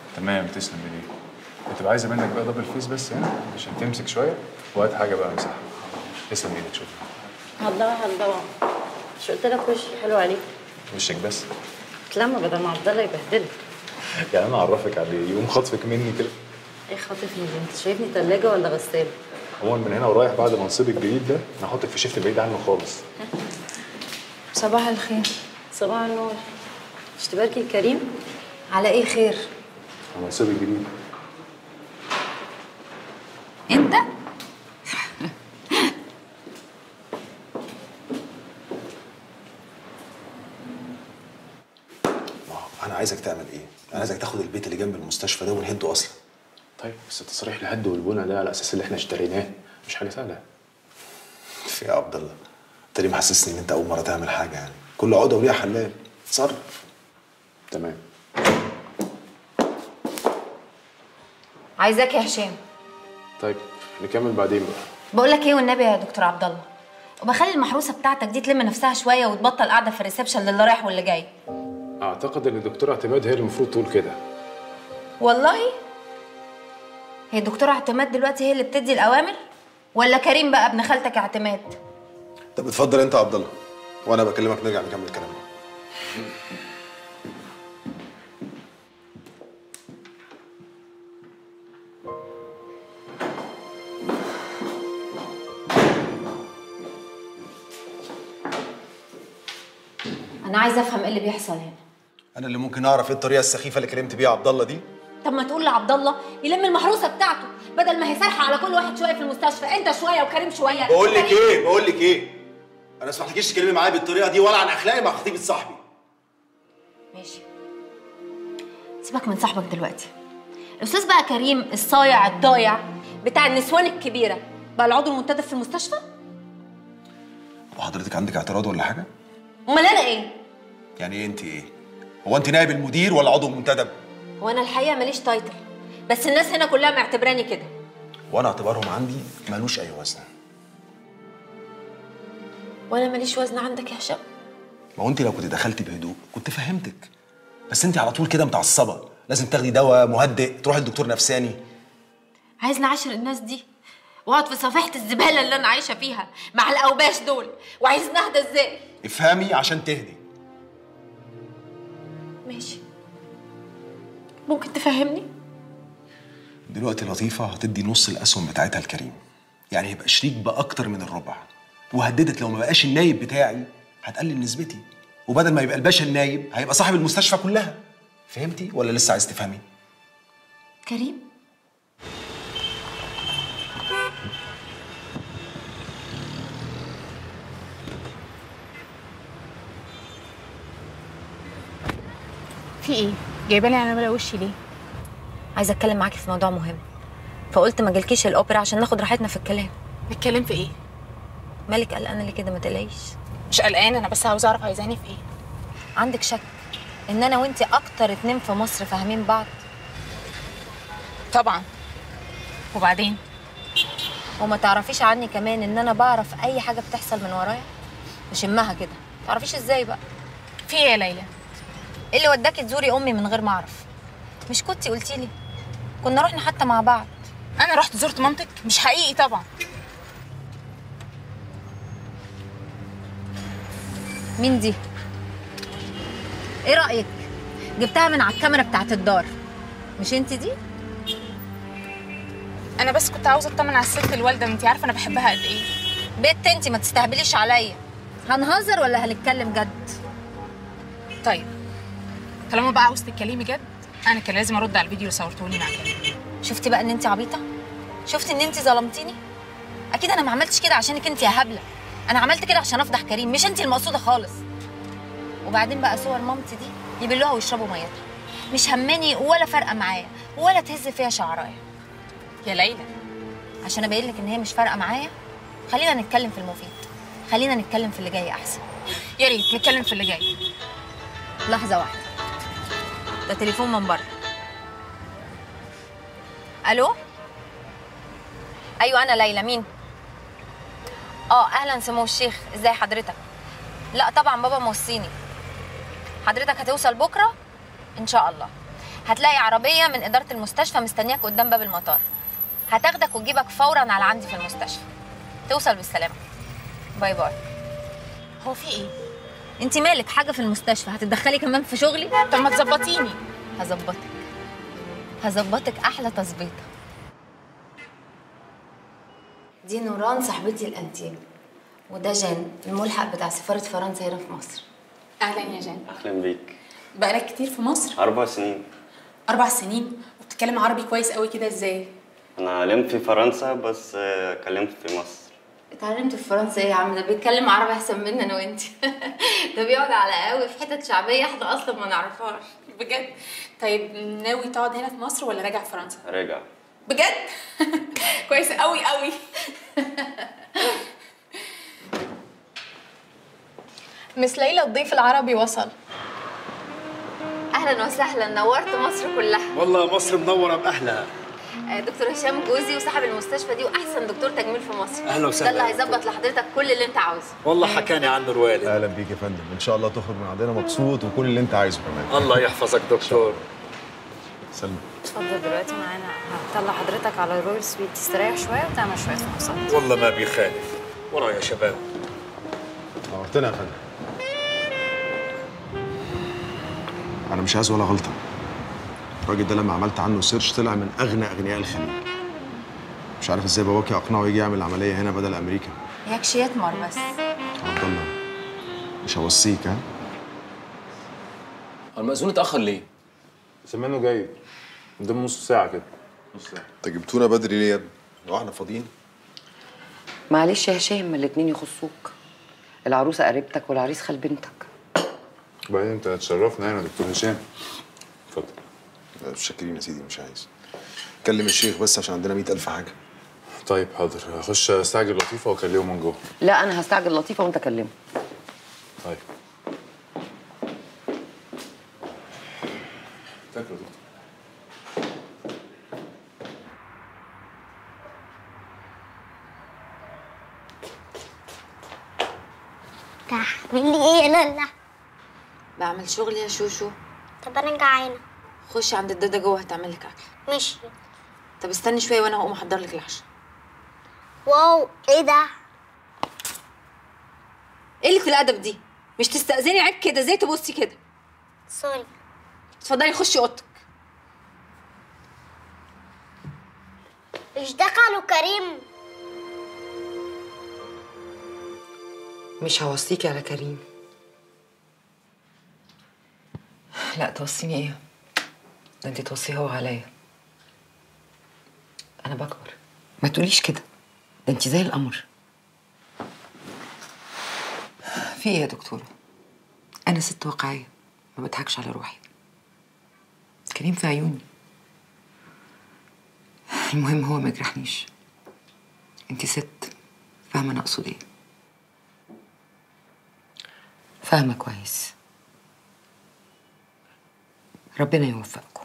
تمام تسلم ايديك بتبقى عايزه منك بقى دبل فيس بس هنا عشان تمسك شويه وهات حاجه بقى امسحها تسلم ايدك شوف هتدور هتدور مش قلت لك وشك حلو عليك وشك بس اتلم بدل ما عبد الله يبهدلك يعني انا اعرفك عليه يقوم خاطفك مني كده ايه خاطفني دي انت شايفني تلاجة ولا غسالة عموما من هنا ورايح بعد منصبي الجديد ده انا هحطك في شيفت بعيد عنه خالص صباح الخير صباح النور مش تباركي كريم على ايه خير على منصبي الجديد انت ما هو انا عايزك تعمل ايه انا عايزك تاخد البيت اللي جنب المستشفى ده ونهده اصلا طيب بس تصريح الهد والبنى ده على اساس اللي احنا اشتريناه مش حاجه سهله في إيه يا عبد الله انت ليه محسسني ان انت اول مره تعمل حاجه يعني كل عقده وليها حلال اتصرف تمام عايزاك يا هشام طيب نكمل بعدين بقى بقول لك ايه والنبي يا دكتور عبد الله وبخلي المحروسه بتاعتك دي تلم نفسها شويه وتبطل قاعده في الريسبشن للي رايح واللي جاي اعتقد ان الدكتوره اعتماد هي اللي المفروض تقول كده والله هي الدكتوره اعتماد دلوقتي هي اللي بتدي الاوامر ولا كريم بقى ابن خالتك اعتماد طب اتفضل انت يا عبد الله وانا بكلمك نرجع نكمل كلامنا انا عايزه افهم ايه اللي بيحصل هنا انا اللي ممكن اعرف ايه الطريقه السخيفه اللي كلمت بيها عبد الله دي طب ما تقول لعبد الله يلم المحروسه بتاعته بدل ما هي سارحه على كل واحد شويه في المستشفى انت شويه وكريم شويه بقول لك ايه بقول لك ايه انا اسمح لكيش تكلمي معايا بالطريقه دي ولا عن اخلاقي مع خطيبه صاحبي ماشي سيبك من صاحبك دلوقتي الاستاذ بقى كريم الصايع الضايع بتاع النسوان الكبيره بقى العضو المنتدب في المستشفى وحضرتك عندك اعتراض ولا حاجه امال انا ايه يعني ايه انت ايه هو انت نائب المدير ولا عضو منتدب هو انا الحقيقه ماليش تايتل بس الناس هنا كلها معتبراني كده وانا اعتبارهم عندي ملوش اي وزن وانا ماليش وزن عندك يا هشام ما هو انت لو كنت دخلتي بهدوء كنت فهمتك بس انت على طول كده متعصبه لازم تاخدي دواء مهدئ تروحي لدكتور نفساني عايز نعاشر الناس دي واقعد في صفيحه الزباله اللي انا عايشه فيها مع الاوباش دول وعايز نهدى ازاي افهمي عشان تهدي ماشي ممكن تفهمني دلوقتي لطيفه هتدي نص الاسهم بتاعتها لكريم يعني هيبقى شريك باكتر من الربع وهددت لو ما بقاش النايب بتاعي هتقلل نسبتي وبدل ما يبقى الباشا النايب هيبقى صاحب المستشفى كلها فهمتي ولا لسه عايز تفهمي كريم في ايه؟ جايبه لي على بلا وشي ليه؟ عايزه اتكلم معاكي في موضوع مهم فقلت ما جالكيش الاوبرا عشان ناخد راحتنا في الكلام نتكلم في ايه؟ مالك قلقانه ليه كده ما تقلقيش مش قلقان انا بس عاوزه اعرف عايزاني في ايه؟ عندك شك ان انا وانتي اكتر اتنين في مصر فاهمين بعض طبعا وبعدين وما تعرفيش عني كمان ان انا بعرف اي حاجه بتحصل من ورايا بشمها كده تعرفيش ازاي بقى في ايه يا ليلى؟ ايه اللي وداكي تزوري امي من غير ما اعرف مش كنتي قلتي لي كنا رحنا حتى مع بعض انا رحت زرت مامتك مش حقيقي طبعا مين دي ايه رايك جبتها من على الكاميرا بتاعت الدار مش انت دي انا بس كنت عاوزه اطمن على الست الوالده انت عارفه انا بحبها قد ايه بنت انت ما تستهبليش عليا هنهزر ولا هنتكلم جد طيب طالما بقى عاوزه تتكلمي جد انا كان لازم ارد على الفيديو اللي صورتوني مع كريم شفتي بقى ان انت عبيطه شفتي ان انت ظلمتيني اكيد انا ما عملتش كده عشانك انت يا هبله انا عملت كده عشان افضح كريم مش انت المقصوده خالص وبعدين بقى صور مامتي دي يبلوها ويشربوا ميتها مش هماني ولا فارقه معايا ولا تهز فيها شعرايه يا ليلى عشان ابين لك ان هي مش فارقه معايا خلينا نتكلم في المفيد خلينا نتكلم في اللي جاي احسن يا ريت نتكلم في اللي جاي لحظه واحده ده تليفون من بره الو ايوه انا ليلى مين اه اهلا سمو الشيخ ازاي حضرتك لا طبعا بابا موصيني حضرتك هتوصل بكره ان شاء الله هتلاقي عربيه من اداره المستشفى مستنياك قدام باب المطار هتاخدك وتجيبك فورا على عندي في المستشفى توصل بالسلامه باي باي هو في ايه انت مالك حاجه في المستشفى هتتدخلي كمان في شغلي طب ما تظبطيني هظبطك هظبطك احلى تظبيطه دي نوران صاحبتي الانتيم وده جان الملحق بتاع سفاره فرنسا هنا في مصر اهلا يا جان اهلا بيك بقالك كتير في مصر اربع سنين اربع سنين وبتتكلم عربي كويس قوي كده ازاي انا علمت في فرنسا بس آه، كلمت في مصر اتعلمت في فرنسا ايه يا عم ده بيتكلم عربي احسن مني انا وانت ده بيقعد على قهوه في حتت شعبيه احنا اصلا ما نعرفهاش بجد طيب ناوي تقعد هنا في مصر ولا راجع فرنسا راجع بجد كويس قوي قوي مس ليلى الضيف العربي وصل اهلا وسهلا نورت مصر كلها والله مصر منوره باهلها آه، دكتور هشام جوزي وصاحب المستشفى دي واحسن دكتور تجميل في مصر أهلا وسهلا ده اللي هيظبط لحضرتك كل اللي انت عاوزه والله حكاني عنه الوالد اهلا بيك يا فندم ان شاء الله تخرج من عندنا مبسوط وكل اللي انت عايزه كمان الله يحفظك دكتور سلمى اتفضل دلوقتي معانا هطلع حضرتك على الرويال سويت تستريح شويه وتعمل شويه فحوصات والله ما بيخالف ورا يا شباب نورتنا يا فندم انا مش عايز ولا غلطه الراجل ده لما عملت عنه سيرش طلع من اغنى اغنياء الخليج مش عارف ازاي باباكي اقنعه يجي يعمل العمليه هنا بدل امريكا هيك شيتمر بس عبد الله مش هوصيك ها هو المأذون اتأخر ليه؟ زمانه جاي قدام نص ساعه كده نص ساعه انت جبتونا بدري ليه يا ابني؟ هو احنا فاضيين؟ معلش يا هشام الاتنين يخصوك العروسة قريبتك والعريس خال بنتك وبعدين انت هتشرفنا يعني يا دكتور هشام اتفضل مش شاكرين يا سيدي مش عايز كلم الشيخ بس عشان عندنا مئة ألف حاجة طيب حاضر هخش استعجل لطيفه واكلمه من جوه لا أنا هستعجل لطيفة وأنت كلمه طيب تاكلوا يا دكتور تعملي ايه يا لالا بعمل شغل يا شوشو طب انا جعانه خشي عند الدادا جوه هتعمل لك اكل ماشي طب استني شويه وانا هقوم احضر لك العشاء واو ايه ده ايه اللي في الادب دي مش تستأذني عيب كده ازاي تبصي كده سوري اتفضلي خشي اوضتك مش دخلوا كريم مش هوصيكي على كريم لا توصيني ايه ده انت توصيه هو عليا انا بكبر ما تقوليش كده ده انت زي القمر في ايه يا دكتوره انا ست واقعيه ما بضحكش على روحي كريم في عيوني المهم هو ما يجرحنيش انت ست فاهمه انا اقصد ايه فاهمه كويس ربنا يوفقكم